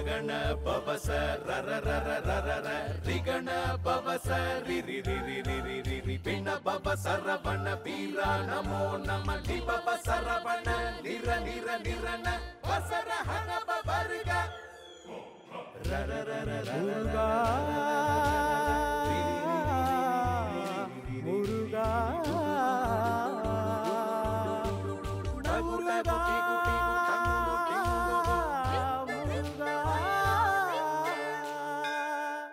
ಗಗನ ಪವಸ ರರ ರರ ರರ ರ ರಿಗಣ ಪವಸ ರಿ ರಿ ರಿ ರಿ ರಿ ರಿ ರಿ ರಿ ಪಿಣ ಪವ ಸರವಣ ವೀರ ನಮೋ ನಮ ಲಿ ಪವ ಸರವಣ ನಿರ ನಿರ ನಿರನ ವಸರ ಹನ ಪವರ್ಗ ರರ ರರ ರರ முருகா முருகா முருகா முருகா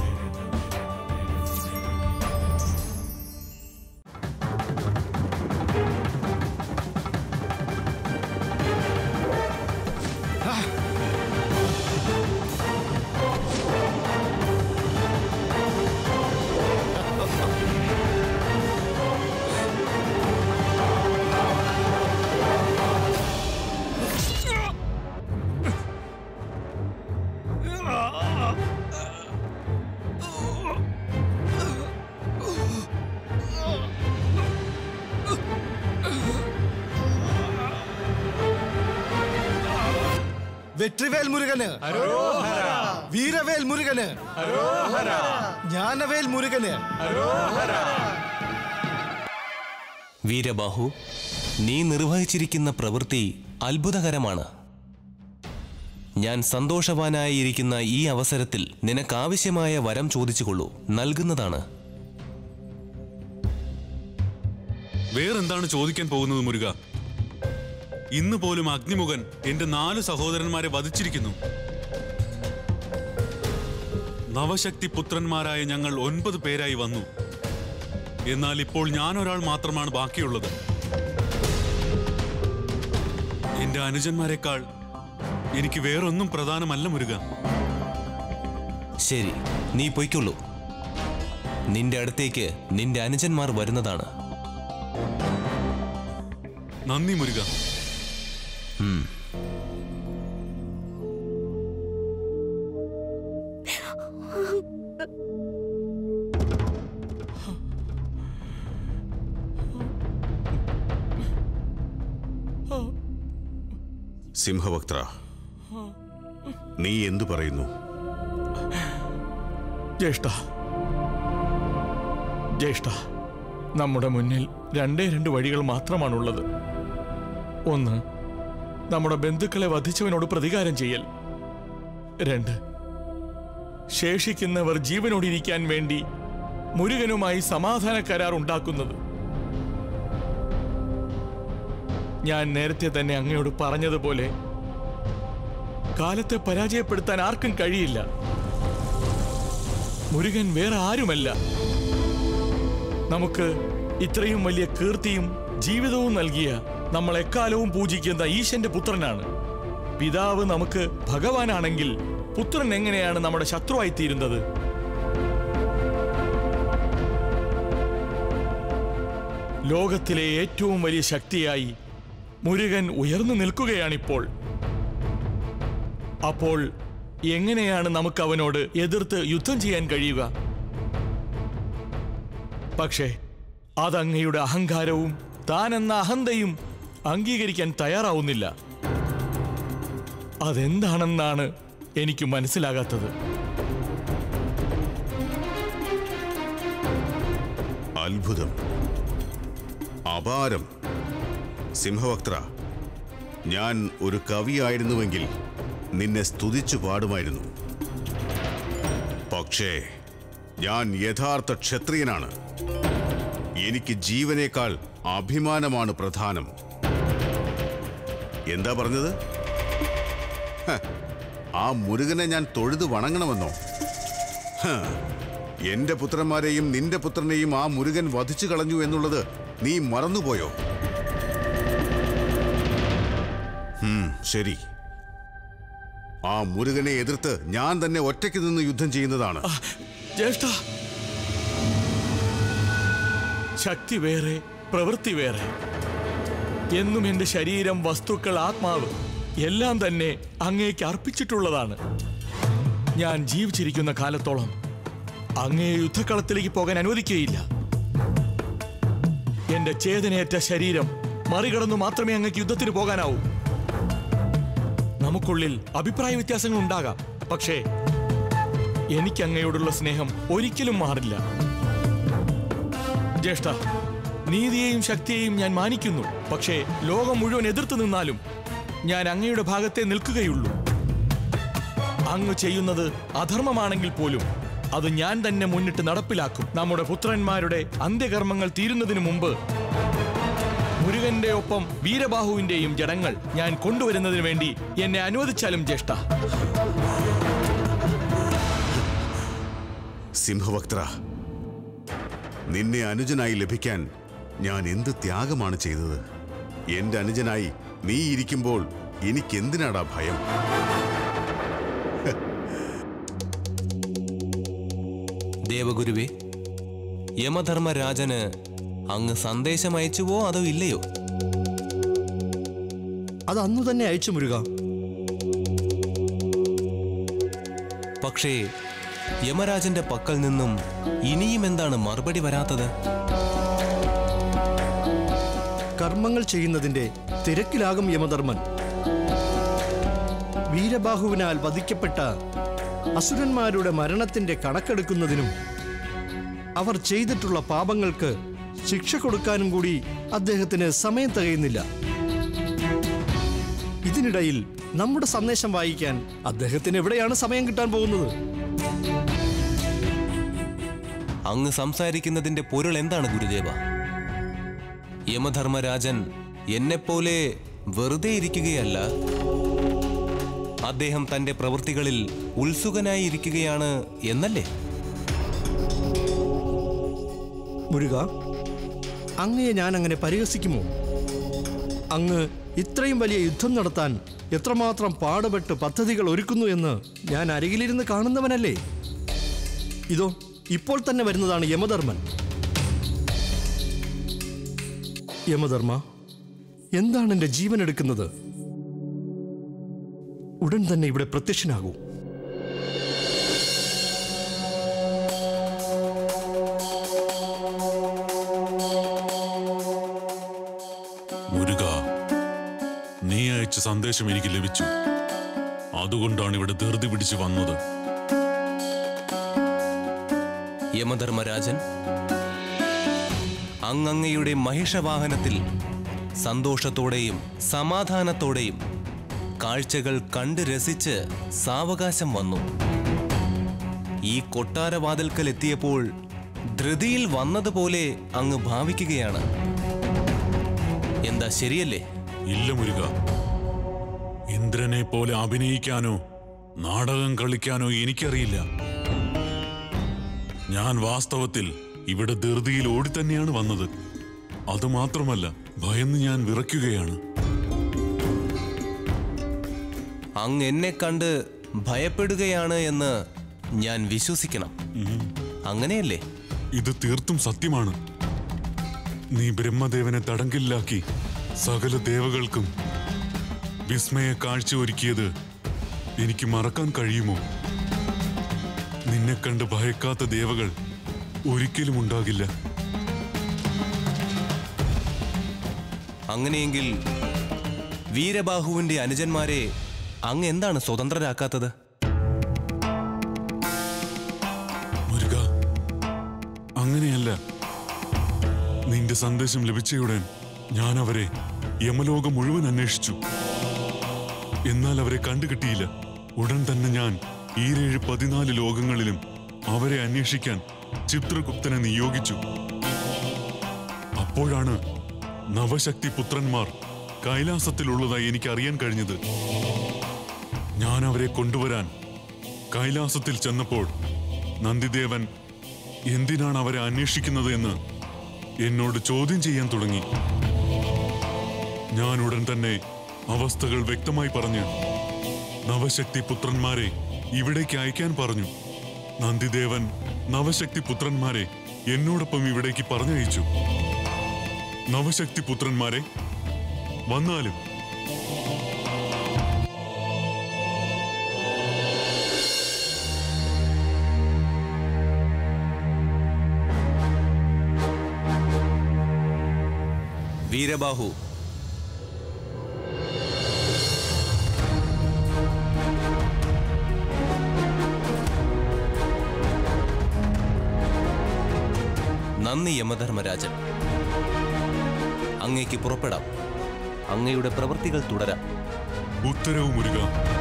വെട്രിവേൽ മുരുകന് വീരവേൽ മുരുകന് ജ്ഞാനവേൽ മുരുകന് വീരബാഹു നീ നിർവഹിച്ചിരിക്കുന്ന പ്രവൃത്തി അത്ഭുതകരമാണ് ഞാൻ സന്തോഷവാനായിരിക്കുന്ന ഈ അവസരത്തിൽ നിനക്കാവശ്യമായ വരം ചോദിച്ചുകൊള്ളൂ നൽകുന്നതാണ് വേറെന്താണ് ചോദിക്കാൻ പോകുന്നത് മുരുക ഇന്ന് പോലും അഗ്നിമുഖൻ എന്റെ നാല് സഹോദരന്മാരെ വധിച്ചിരിക്കുന്നു നവശക്തി പുത്രന്മാരായ ഞങ്ങൾ ഒൻപത് പേരായി വന്നു എന്നാൽ ഇപ്പോൾ ഞാൻ ഒരാൾ മാത്രമാണ് ബാക്കിയുള്ളത് എന്റെ അനുജന്മാരെക്കാൾ എനിക്ക് വേറൊന്നും പ്രധാനമല്ല മുരുക ശരി നീ പൊയ്ക്കൊള്ളൂ നിന്റെ അടുത്തേക്ക് നിന്റെ അനുജന്മാർ വരുന്നതാണ് നന്ദി മുരുക സിംഹവക്ത്ര നീ എന്തു പറയുന്നു ജ്യേഷ്ഠ ജ്യേഷ്ഠ നമ്മുടെ മുന്നിൽ രണ്ടേ രണ്ട് വഴികൾ മാത്രമാണുള്ളത് ഒന്ന് നമ്മുടെ ബന്ധുക്കളെ വധിച്ചവനോട് പ്രതികാരം ചെയ്യൽ രണ്ട് ശേഷിക്കുന്നവർ ജീവനോടിരിക്കാൻ വേണ്ടി മുരുകനുമായി സമാധാന കരാർ ഉണ്ടാക്കുന്നത് ഞാൻ നേരത്തെ തന്നെ അങ്ങയോട് പറഞ്ഞതുപോലെ കാലത്തെ പരാജയപ്പെടുത്താൻ ആർക്കും കഴിയില്ല മുരുകൻ വേറെ ആരുമല്ല നമുക്ക് ഇത്രയും വലിയ കീർത്തിയും ജീവിതവും നൽകിയ നമ്മൾ എക്കാലവും പൂജിക്കുന്ന ഈശന്റെ പുത്രനാണ് പിതാവ് നമുക്ക് ഭഗവാനാണെങ്കിൽ പുത്രൻ എങ്ങനെയാണ് നമ്മുടെ ശത്രുവായി തീരുന്നത് ലോകത്തിലെ ഏറ്റവും വലിയ ശക്തിയായി മുരുകൻ ഉയർന്നു നിൽക്കുകയാണിപ്പോൾ അപ്പോൾ എങ്ങനെയാണ് നമുക്ക് അവനോട് എതിർത്ത് യുദ്ധം ചെയ്യാൻ കഴിയുക പക്ഷേ അതങ്ങയുടെ അഹങ്കാരവും താനെന്ന അഹന്തയും അംഗീകരിക്കാൻ തയ്യാറാവുന്നില്ല അതെന്താണെന്നാണ് എനിക്ക് മനസ്സിലാകാത്തത് അത്ഭുതം അപാരം സിംഹവക്ത്ര ഞാൻ ഒരു കവിയായിരുന്നുവെങ്കിൽ നിന്നെ സ്തുതിച്ചു പാടുമായിരുന്നു പക്ഷേ ഞാൻ യഥാർത്ഥ ക്ഷത്രിയനാണ് എനിക്ക് ജീവനേക്കാൾ അഭിമാനമാണ് പ്രധാനം എന്താ പറഞ്ഞത് ഹ, ആ മുരുകനെ ഞാൻ തൊഴുതു വണങ്ങണമെന്നോ ഹ, എന്റെ പുത്രന്മാരെയും നിന്റെ പുത്രനെയും ആ മുരുകൻ വധിച്ചു കളഞ്ഞു എന്നുള്ളത് നീ മറന്നുപോയോ ഹും, ശരി ആ മുരുകനെ എതിർത്ത് ഞാൻ തന്നെ ഒറ്റയ്ക്ക് നിന്ന് യുദ്ധം ചെയ്യുന്നതാണ് ജ്യേഷ്ഠ ശക്തി വേറെ പ്രവൃത്തി വേറെ എന്നും എന്റെ ശരീരം വസ്തുക്കൾ ആത്മാവ് എല്ലാം തന്നെ അങ്ങേക്ക് അർപ്പിച്ചിട്ടുള്ളതാണ് ഞാൻ ജീവിച്ചിരിക്കുന്ന കാലത്തോളം അങ്ങേ യുദ്ധക്കളത്തിലേക്ക് പോകാൻ അനുവദിക്കുകയില്ല എന്റെ ചേതനയേറ്റ ശരീരം മറികടന്നു മാത്രമേ അങ്ങക്ക് യുദ്ധത്തിന് പോകാനാവൂ നമുക്കുള്ളിൽ അഭിപ്രായ വ്യത്യാസങ്ങൾ ഉണ്ടാകാം പക്ഷേ എനിക്ക് അങ്ങയോടുള്ള സ്നേഹം ഒരിക്കലും മാറില്ല ജ്യേഷ്ഠ നീതിയെയും ശക്തിയെയും ഞാൻ മാനിക്കുന്നു പക്ഷേ ലോകം മുഴുവൻ എതിർത്ത് നിന്നാലും ഞാൻ അങ്ങയുടെ ഭാഗത്തെ നിൽക്കുകയുള്ളൂ അങ്ങ് ചെയ്യുന്നത് അധർമ്മമാണെങ്കിൽ പോലും അത് ഞാൻ തന്നെ മുന്നിട്ട് നടപ്പിലാക്കും നമ്മുടെ പുത്രന്മാരുടെ അന്ത്യകർമ്മങ്ങൾ തീരുന്നതിനു മുമ്പ് മുരുകന്റെ ഒപ്പം വീരബാഹുവിന്റെയും ജഡങ്ങൾ ഞാൻ കൊണ്ടുവരുന്നതിന് വേണ്ടി എന്നെ അനുവദിച്ചാലും ജ്യേഷ്ഠ സിംഹവക്ത്ര നിന്നെ അനുജനായി ലഭിക്കാൻ ഞാൻ എന്ത് ത്യാഗമാണ് ചെയ്തത് എന്റെ അനുജനായി നീ ഇരിക്കുമ്പോൾ എനിക്കെന്തിനാടാ ഭയം ദേവഗുരുവേ യമധർമ്മരാജന് അങ്ങ് സന്ദേശം അയച്ചുവോ അതോ ഇല്ലയോ അത് അന്നു തന്നെ അയച്ചു മുരുക പക്ഷേ യമരാജന്റെ പക്കൽ നിന്നും ഇനിയും എന്താണ് മറുപടി വരാത്തത് കർമ്മങ്ങൾ ചെയ്യുന്നതിന്റെ തിരക്കിലാകും യമധർമ്മൻ വീരബാഹുവിനാൽ വധിക്കപ്പെട്ട അസുരന്മാരുടെ മരണത്തിന്റെ കണക്കെടുക്കുന്നതിനും അവർ ചെയ്തിട്ടുള്ള പാപങ്ങൾക്ക് ശിക്ഷ കൊടുക്കാനും കൂടി അദ്ദേഹത്തിന് സമയം തികയുന്നില്ല ഇതിനിടയിൽ നമ്മുടെ സന്ദേശം വായിക്കാൻ അദ്ദേഹത്തിന് എവിടെയാണ് സമയം കിട്ടാൻ പോകുന്നത് അങ്ങ് സംസാരിക്കുന്നതിന്റെ പൊരുൾ എന്താണ് ഗുരുദേവ യമധർമ്മരാജൻ എന്നെപ്പോലെ വെറുതെ ഇരിക്കുകയല്ല അദ്ദേഹം തന്റെ പ്രവൃത്തികളിൽ ഉത്സുകനായി ഇരിക്കുകയാണ് എന്നല്ലേ മുരുക അങ്ങയെ ഞാൻ അങ്ങനെ പരിഹസിക്കുമോ അങ്ങ് ഇത്രയും വലിയ യുദ്ധം നടത്താൻ എത്രമാത്രം പാടുപെട്ട് പദ്ധതികൾ ഒരുക്കുന്നു എന്ന് ഞാൻ അരികിലിരുന്ന് കാണുന്നവനല്ലേ ഇതോ ഇപ്പോൾ തന്നെ വരുന്നതാണ് യമധർമ്മൻ യമധർമ്മ എന്താണ് എൻ്റെ ജീവൻ എടുക്കുന്നത് ഉടൻ തന്നെ ഇവിടെ പ്രത്യക്ഷനാകൂ മുരുക നീ അയച്ച സന്ദേശം എനിക്ക് ലഭിച്ചു അതുകൊണ്ടാണ് ഇവിടെ ധൃതി പിടിച്ചു വന്നത് യമധർമ്മരാജൻ അങ്ങങ്ങയുടെ മഹിഷവാഹനത്തിൽ സന്തോഷത്തോടെയും സമാധാനത്തോടെയും കാഴ്ചകൾ കണ്ട് രസിച്ച് സാവകാശം വന്നു ഈ കൊട്ടാരവാതിൽക്കൽ എത്തിയപ്പോൾ ധൃതിയിൽ വന്നതുപോലെ അങ്ങ് ഭാവിക്കുകയാണ് എന്താ ശരിയല്ലേ ഇല്ല മുരുക ഇന്ദ്രനെ പോലെ അഭിനയിക്കാനോ നാടകം കളിക്കാനോ എനിക്കറിയില്ല ഞാൻ വാസ്തവത്തിൽ ഇവിടെ ധൃതിയിൽ ഓടി തന്നെയാണ് വന്നത് അതുമാത്രമല്ല ഭയന്ന് ഞാൻ വിറയ്ക്കുകയാണ് അങ്ങ് എന്നെ കണ്ട് ഭയപ്പെടുകയാണ് എന്ന് ഞാൻ വിശ്വസിക്കണം അങ്ങനെയല്ലേ ഇത് തീർത്തും സത്യമാണ് നീ ബ്രഹ്മദേവനെ തടങ്കലിലാക്കി സകല ദേവകൾക്കും വിസ്മയ കാഴ്ച ഒരുക്കിയത് എനിക്ക് മറക്കാൻ കഴിയുമോ നിന്നെ കണ്ട് ഭയക്കാത്ത ദേവകൾ ഒരിക്കലും ഉണ്ടാകില്ല അങ്ങനെയെങ്കിൽ വീരബാഹുവിന്റെ അനുജന്മാരെ അങ്ങ് എന്താണ് സ്വതന്ത്രരാക്കാത്തത് മുരുക അങ്ങനെയല്ല നിന്റെ സന്ദേശം ലഭിച്ചയുടൻ ഞാൻ അവരെ യമലോകം മുഴുവൻ അന്വേഷിച്ചു എന്നാൽ അവരെ കണ്ടുകിട്ടിയില്ല ഉടൻ തന്നെ ഞാൻ ഈരേഴ് പതിനാല് ലോകങ്ങളിലും അവരെ അന്വേഷിക്കാൻ ചിത്രഗുപ്തനെ നിയോഗിച്ചു അപ്പോഴാണ് നവശക്തി പുത്രന്മാർ കൈലാസത്തിലുള്ളതായി എനിക്ക് അറിയാൻ കഴിഞ്ഞത് ഞാൻ അവരെ കൊണ്ടുവരാൻ കൈലാസത്തിൽ ചെന്നപ്പോൾ നന്ദിദേവൻ എന്തിനാണ് അവരെ അന്വേഷിക്കുന്നത് എന്ന് എന്നോട് ചോദ്യം ചെയ്യാൻ തുടങ്ങി ഞാൻ ഉടൻ തന്നെ അവസ്ഥകൾ വ്യക്തമായി പറഞ്ഞ് നവശക്തി പുത്രന്മാരെ ഇവിടേക്ക് അയക്കാൻ പറഞ്ഞു നന്ദിദേവൻ നവശക്തി പുത്രന്മാരെ എന്നോടൊപ്പം ഇവിടേക്ക് പറഞ്ഞയച്ചു നവശക്തി പുത്രന്മാരെ വന്നാലും വീരബാഹു നന്ദി യമധർമ്മരാജൻ അങ്ങേക്ക് പുറപ്പെടാം അങ്ങയുടെ പ്രവൃത്തികൾ തുടരാം ഉത്തരവ് മുരുക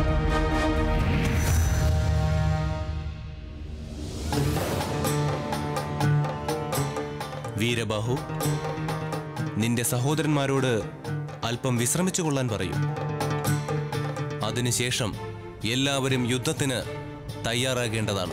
വീരബാഹു നിന്റെ സഹോദരന്മാരോട് അല്പം വിശ്രമിച്ചു കൊള്ളാൻ പറയൂ അതിനുശേഷം എല്ലാവരും യുദ്ധത്തിന് തയ്യാറാകേണ്ടതാണ്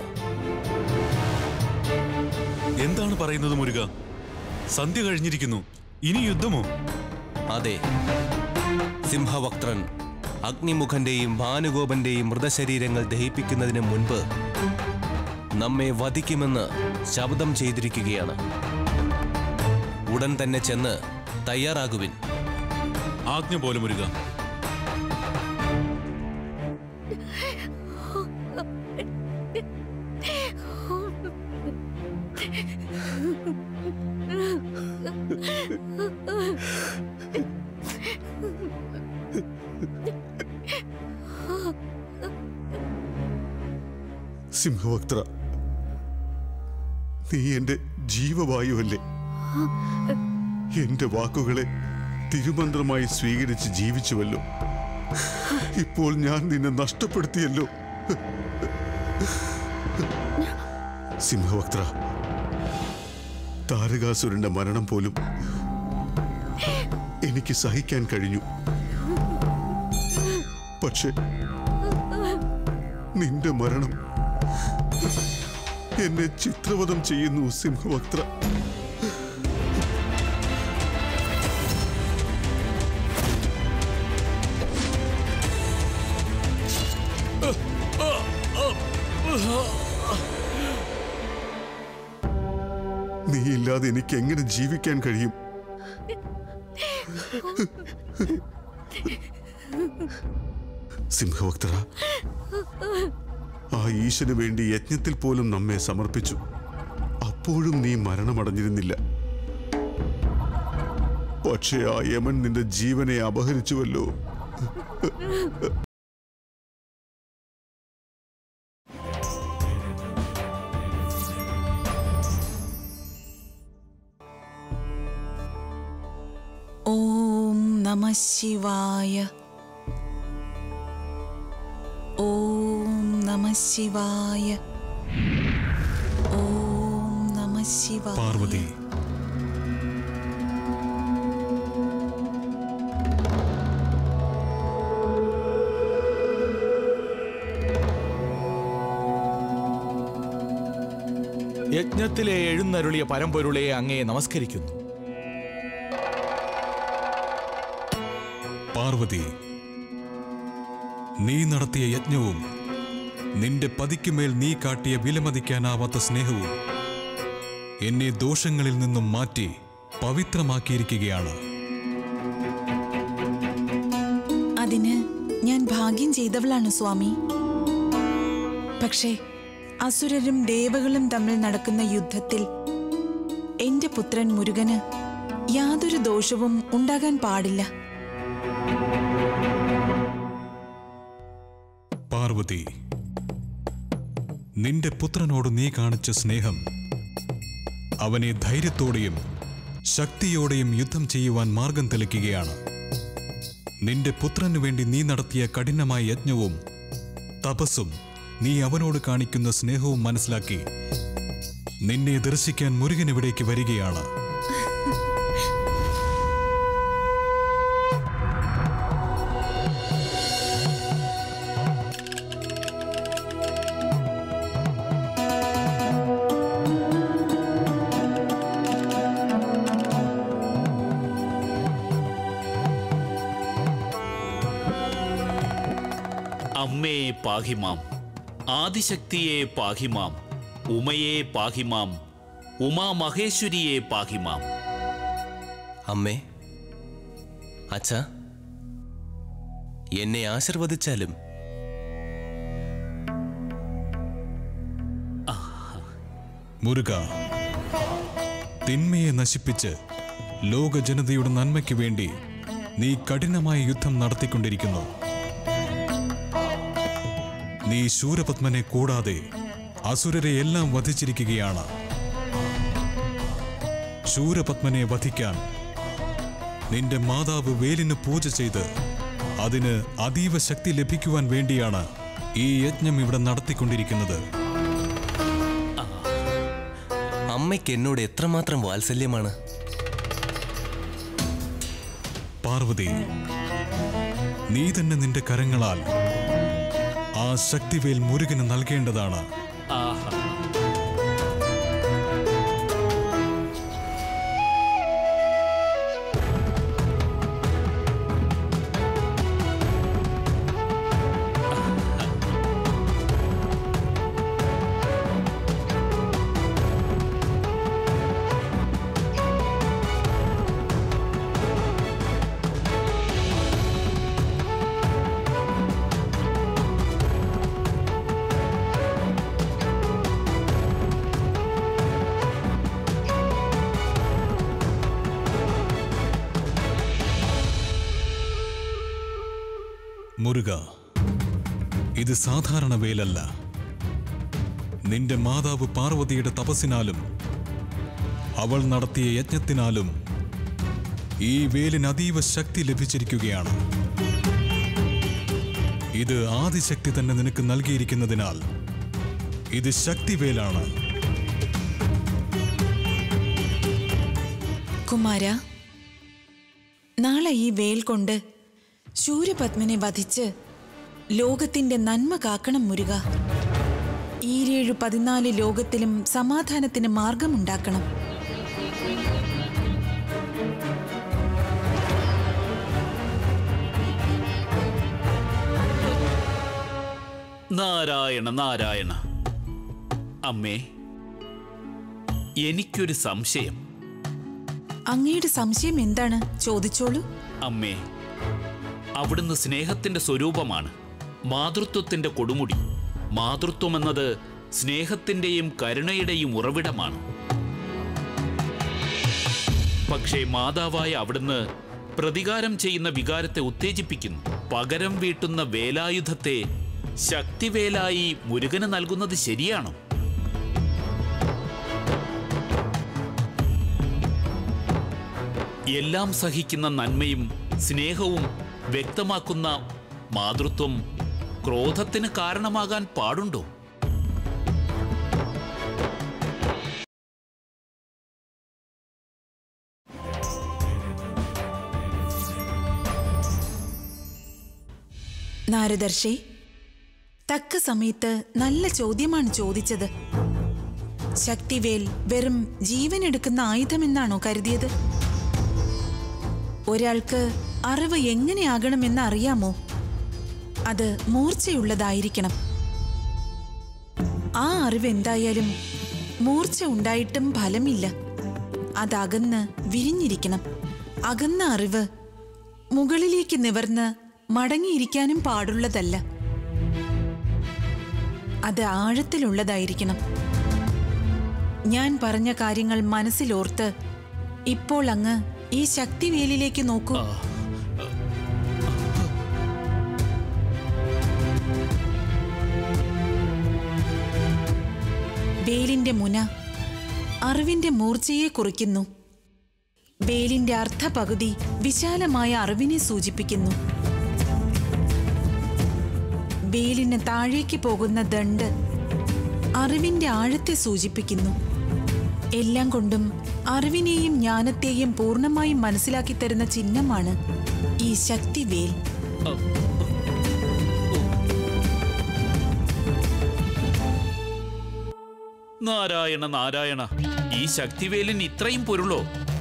എന്താണ് പറയുന്നത് മുരുക സന്ധ്യ കഴിഞ്ഞിരിക്കുന്നു ഇനി യുദ്ധമോ അതെ സിംഹവക്ത്രൻ അഗ്നിമുഖന്റെയും ഭാനുഗോപന്റെയും മൃതശരീരങ്ങൾ ദഹിപ്പിക്കുന്നതിന് മുൻപ് നമ്മെ വധിക്കുമെന്ന് ശബ്ദം ചെയ്തിരിക്കുകയാണ് ഉടൻ തന്നെ ചെന്ന് തയ്യാറാകുവിൻ ആജ്ഞ പോലെ മുരുക സിംഹവക്ത്ര നീ എന്റെ ജീവവായുവല്ലേ എന്റെ വാക്കുകളെ തിരുമന്ത്രമായി സ്വീകരിച്ച് ജീവിച്ചുവല്ലോ ഇപ്പോൾ ഞാൻ നിന്നെ നഷ്ടപ്പെടുത്തിയല്ലോ സിംഹവക്ത്ര താരകാസുരന്റെ മരണം പോലും എനിക്ക് സഹിക്കാൻ കഴിഞ്ഞു പക്ഷെ നിന്റെ മരണം എന്നെ ചിത്രവധം ചെയ്യുന്നു സിംഹവക്ത്ര നീയില്ലാതെ എനിക്ക് എങ്ങനെ ജീവിക്കാൻ കഴിയും സിംഹവക്തര ആ ഈശന് വേണ്ടി യജ്ഞത്തിൽ പോലും നമ്മെ സമർപ്പിച്ചു അപ്പോഴും നീ മരണമടഞ്ഞിരുന്നില്ല പക്ഷേ ആ യമൻ നിന്റെ ജീവനെ അപഹരിച്ചുവല്ലോ ഓം നമ ശിവായ ഓം നമ ശിവായ ഓം നമ ശിവായ പാർവതി യജ്ഞത്തിലെ എഴുന്നരുളിയ പരമ്പൊരുളെ അങ്ങയെ നമസ്കരിക്കുന്നു പാർവതി നീ നടത്തിയ യജ്ഞവും നിന്റെ പതിക്കുമേൽ നീ കാട്ടിയ വിലമതിക്കാനാവാത്ത സ്നേഹവും എന്നെ ദോഷങ്ങളിൽ നിന്നും മാറ്റി പവിത്രമാക്കിയിരിക്കുകയാണ് അതിന് ഞാൻ ഭാഗ്യം ചെയ്തവളാണ് സ്വാമി പക്ഷേ അസുരരും ദേവകളും തമ്മിൽ നടക്കുന്ന യുദ്ധത്തിൽ എന്റെ പുത്രൻ മുരുകന് യാതൊരു ദോഷവും ഉണ്ടാകാൻ പാടില്ല പാർവതി നിന്റെ പുത്രനോട് നീ കാണിച്ച സ്നേഹം അവനെ ധൈര്യത്തോടെയും ശക്തിയോടെയും യുദ്ധം ചെയ്യുവാൻ മാർഗം തെളിക്കുകയാണ് നിന്റെ പുത്രനു വേണ്ടി നീ നടത്തിയ കഠിനമായ യജ്ഞവും തപസ്സും നീ അവനോട് കാണിക്കുന്ന സ്നേഹവും മനസ്സിലാക്കി നിന്നെ ദർശിക്കാൻ മുരുകൻ ഇവിടേക്ക് വരികയാണ് അമ്മേ പാഹിമാം ആദിശക്തിയെ പാഹിമാം ഉമയെ പാഹിമാം ഉമാമഹേശ്വരിയെ പാഹിമാം അമ്മേ അച്ഛ എന്നെ ആശീർവദിച്ചാലും മുരുക തിന്മയെ നശിപ്പിച്ച് ലോക ജനതയുടെ നന്മയ്ക്ക് വേണ്ടി നീ കഠിനമായ യുദ്ധം നടത്തിക്കൊണ്ടിരിക്കുന്നു നീ ശൂരപത്മനെ കൂടാതെ അസുരരെ എല്ലാം വധിച്ചിരിക്കുകയാണ് ശൂരപത്മനെ വധിക്കാൻ നിന്റെ മാതാവ് വേലിന് പൂജ ചെയ്ത് അതിന് അതീവ ശക്തി ലഭിക്കുവാൻ വേണ്ടിയാണ് ഈ യജ്ഞം ഇവിടെ നടത്തിക്കൊണ്ടിരിക്കുന്നത് അമ്മയ്ക്ക് എന്നോട് എത്രമാത്രം വാത്സല്യമാണ് പാർവതി നീ തന്നെ നിന്റെ കരങ്ങളാൽ ആ ശക്തിവേൽ മുരുകന് നൽകേണ്ടതാണ് ആഹാ മുരുക ഇത് സാധാരണ വേലല്ല നിന്റെ മാതാവ് പാർവതിയുടെ തപസ്സിനാലും അവൾ നടത്തിയ യജ്ഞത്തിനാലും ഈ വേലിന് അതീവ ശക്തി ലഭിച്ചിരിക്കുകയാണ് ഇത് ആദിശക്തി തന്നെ നിനക്ക് നൽകിയിരിക്കുന്നതിനാൽ ഇത് ശക്തിവേലാണ് കുമാര നാളെ ഈ വേൽ കൊണ്ട് ശൂരപത്മനെ വധിച്ച് ലോകത്തിന്റെ നന്മ കാക്കണം മുരുക ഈരേഴു പതിനാല് ലോകത്തിലും സമാധാനത്തിന് മാർഗമുണ്ടാക്കണം നാരായണ നാരായണ അമ്മേ എനിക്കൊരു സംശയം അങ്ങയുടെ സംശയം എന്താണ് ചോദിച്ചോളൂ അമ്മേ അവിടുന്ന് സ്നേഹത്തിന്റെ സ്വരൂപമാണ് മാതൃത്വത്തിന്റെ കൊടുമുടി മാതൃത്വം എന്നത് സ്നേഹത്തിന്റെയും കരുണയുടെയും ഉറവിടമാണ് പക്ഷേ മാതാവായ അവിടുന്ന് പ്രതികാരം ചെയ്യുന്ന വികാരത്തെ ഉത്തേജിപ്പിക്കുന്നു പകരം വീട്ടുന്ന വേലായുധത്തെ ശക്തിവേലായി മുരുകന് നൽകുന്നത് ശരിയാണോ എല്ലാം സഹിക്കുന്ന നന്മയും സ്നേഹവും വ്യക്തമാക്കുന്ന മാതൃത്വം ക്രോധത്തിന് കാരണമാകാൻ പാടുണ്ടോ നാരദർശേ തക്ക സമയത്ത് നല്ല ചോദ്യമാണ് ചോദിച്ചത് ശക്തിവേൽ വെറും ജീവനെടുക്കുന്ന ആയുധമെന്നാണോ കരുതിയത് ഒരാൾക്ക് അറിവ് എങ്ങനെയാകണമെന്ന് അറിയാമോ അത് മൂർച്ചയുള്ളതായിരിക്കണം ആ അറിവ് എന്തായാലും മൂർച്ച ഉണ്ടായിട്ടും ഫലമില്ല അതകന്ന് വിരിഞ്ഞിരിക്കണം അകന്ന അറിവ് മുകളിലേക്ക് നിവർന്ന് മടങ്ങിയിരിക്കാനും പാടുള്ളതല്ല അത് ആഴത്തിലുള്ളതായിരിക്കണം ഞാൻ പറഞ്ഞ കാര്യങ്ങൾ മനസ്സിലോർത്ത് ഇപ്പോൾ അങ്ങ് ഈ ശക്തിവേലിലേക്ക് നോക്കൂ വേലിന്റെ മുന അറിവിന്റെ മൂർച്ചയെ കുറിക്കുന്നു വേലിന്റെ അർദ്ധപകുതി വിശാലമായ അറിവിനെ സൂചിപ്പിക്കുന്നു വേലിന് താഴേക്ക് പോകുന്ന ദണ്ട് അറിവിന്റെ ആഴത്തെ സൂചിപ്പിക്കുന്നു എല്ലാം കൊണ്ടും അറിവിനെയും ജ്ഞാനത്തെയും പൂർണ്ണമായും മനസ്സിലാക്കി തരുന്ന ചിഹ്നമാണ് ഈ ശക്തിവേൽ നാരായണ നാരായണ ഈ ശക്തിവേലിന് ഇത്രയും പൊരുളോ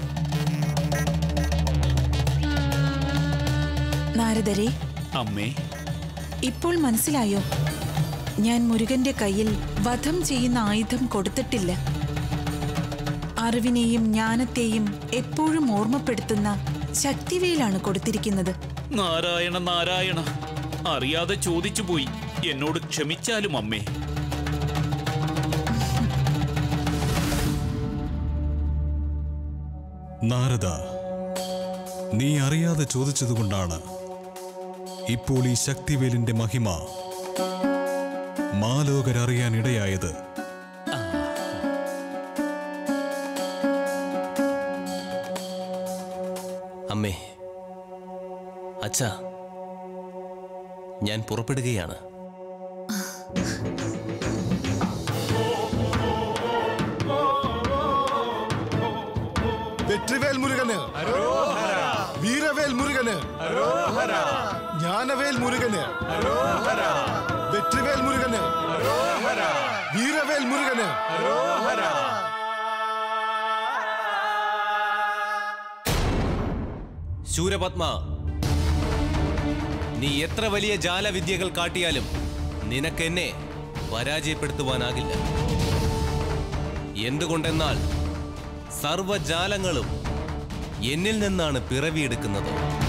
നാരദരെ അമ്മേ ഇപ്പോൾ മനസ്സിലായോ ഞാൻ മുരുകന്റെ കയ്യിൽ വധം ചെയ്യുന്ന ആയുധം കൊടുത്തിട്ടില്ല അറിവിനെയും ജ്ഞാനത്തെയും എപ്പോഴും ഓർമ്മപ്പെടുത്തുന്ന ശക്തിവേലാണ് കൊടുത്തിരിക്കുന്നത് നാരായണ നാരായണ അറിയാതെ ചോദിച്ചു പോയി എന്നോട് ക്ഷമിച്ചാലും അമ്മേ നാരദ നീ അറിയാതെ ചോദിച്ചതുകൊണ്ടാണ് ഇപ്പോൾ ഈ ശക്തിവേലിന്റെ മഹിമ മാലോകരറിയാൻ ഇടയായത് അമ്മേ അച്ഛാ ഞാൻ പുറപ്പെടുകയാണ് വെട്രിവേൽ മുരുകന് വീരവേൽ മുരുകന് ജ്ഞാനവേൽ മുരുകന് വെട്രിവേൽ മുരുകന് വീരവേൽ മുരുകന് ശൂരപത്മ നീ എത്ര വലിയ ജാലവിദ്യകൾ കാട്ടിയാലും നിനക്കെന്നെ പരാജയപ്പെടുത്തുവാനാകില്ല എന്തുകൊണ്ടെന്നാൽ സർവജാലങ്ങളും എന്നിൽ നിന്നാണ് പിറവിയെടുക്കുന്നത്